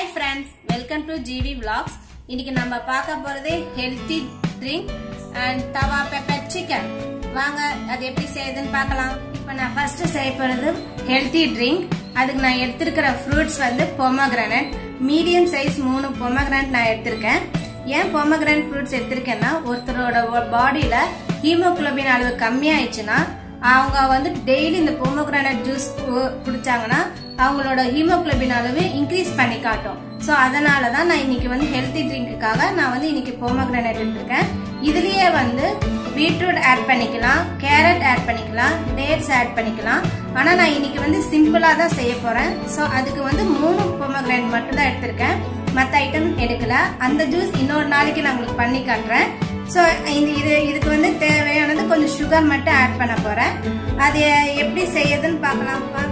hi friends welcome to GV vlogs இன்னைக்கு நம்ம பார்க்க போறது healthy drink and tawa pepper chicken வாங்க அது எப்படி செய்யுதுன்னு பார்க்கலாம் இப்போ நான் ஃபர்ஸ்ட் செய்ய போறது ஹெல்த்தி ட்ரிங்க் அதுக்கு நான் எடுத்திருக்கிற ஃப்ரூட்ஸ் வந்து பொமக்ரானட் மீடியம் சைஸ் மூணு பொமக்ரானட் நான் எடுத்திருக்கேன் ஏன் பொமக்ரானட் ஃப்ரூட்ஸ் எடுத்திருக்கேன்னா ஒருத்தரோட பாடியில ஹீமோகுளோபின் அளவு கம்மியாயிடுச்சுன்னா அவங்க வந்து டெய்லி இந்த பொமோகிரானட் ஜூஸ் குடிச்சாங்கன்னா அவங்களோட ஹீமோகுளோபின் அளவு இன்க்ரீஸ் பண்ணி காட்டும் ஸோ அதனால தான் நான் இன்னைக்கு வந்து ஹெல்த்தி ட்ரிங்க்குக்காக நான் வந்து இன்னைக்கு பொமோகிரானட் எடுத்திருக்கேன் இதுலயே வந்து பீட்ரூட் ஆட் பண்ணிக்கலாம் கேரட் ஆட் பண்ணிக்கலாம் டேட்ஸ் ஆட் பண்ணிக்கலாம் ஆனால் நான் இன்னைக்கு வந்து சிம்பிளாக தான் செய்ய போகிறேன் ஸோ அதுக்கு வந்து மூணு பொமோகிரானட் மட்டும் தான் எடுத்திருக்கேன் மற்ற ஐட்டம் எடுக்கல அந்த ஜூஸ் இன்னொரு நாளைக்கு நான் உங்களுக்கு பண்ணி காட்டுறேன் ஸோ இந்த இது இதுக்கு வந்து தேவையானது கொஞ்சம் சுகர் மட்டும் ஆட் பண்ண போகிறேன் அது எப்படி செய்யுதுன்னு பார்க்கலாம் வாங்க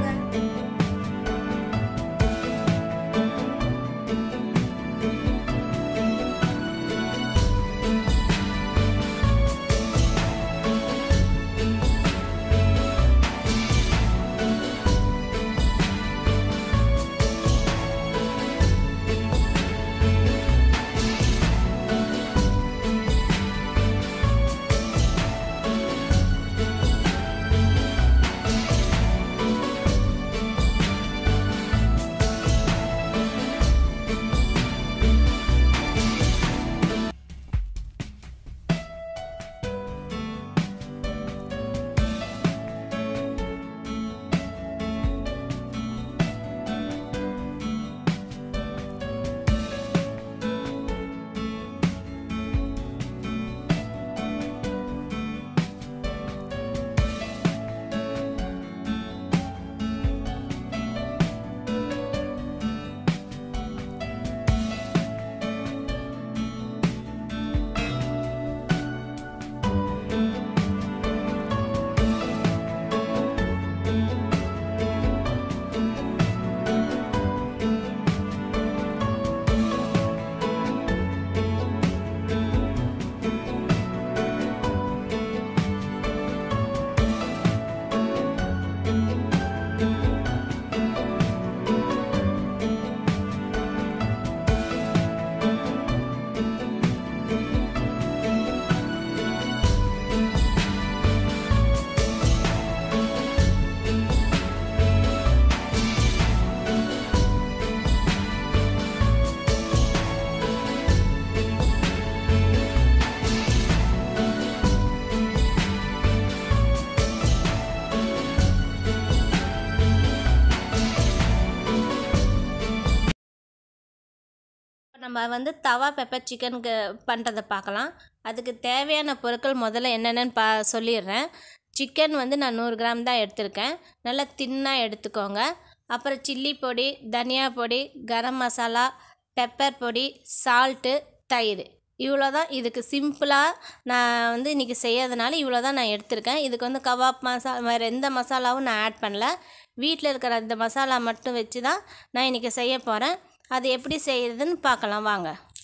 நம்ம வந்து தவா பெப்பர் சிக்கனுக்கு பண்ணுறதை பார்க்கலாம் அதுக்கு தேவையான பொருட்கள் முதல்ல என்னென்னு பா சொல்லிடுறேன் சிக்கன் வந்து நான் நூறு கிராம் தான் எடுத்திருக்கேன் நல்லா தின்னாக எடுத்துக்கோங்க அப்புறம் சில்லி பொடி தனியா பொடி கரம் மசாலா பெப்பர் பொடி சால்ட்டு தயிர் இவ்வளோ தான் இதுக்கு சிம்பிளாக நான் வந்து இன்றைக்கி செய்யறதுனால இவ்வளோ தான் நான் எடுத்திருக்கேன் இதுக்கு வந்து கபாப் மசாலா வேறு எந்த மசாலாவும் நான் ஆட் பண்ணல வீட்டில் இருக்கிற இந்த மசாலா மட்டும் வச்சு தான் நான் இன்றைக்கி செய்ய போகிறேன் அது எப்படி செய்யறதுன்னு பார்க்கலாம் வாங்க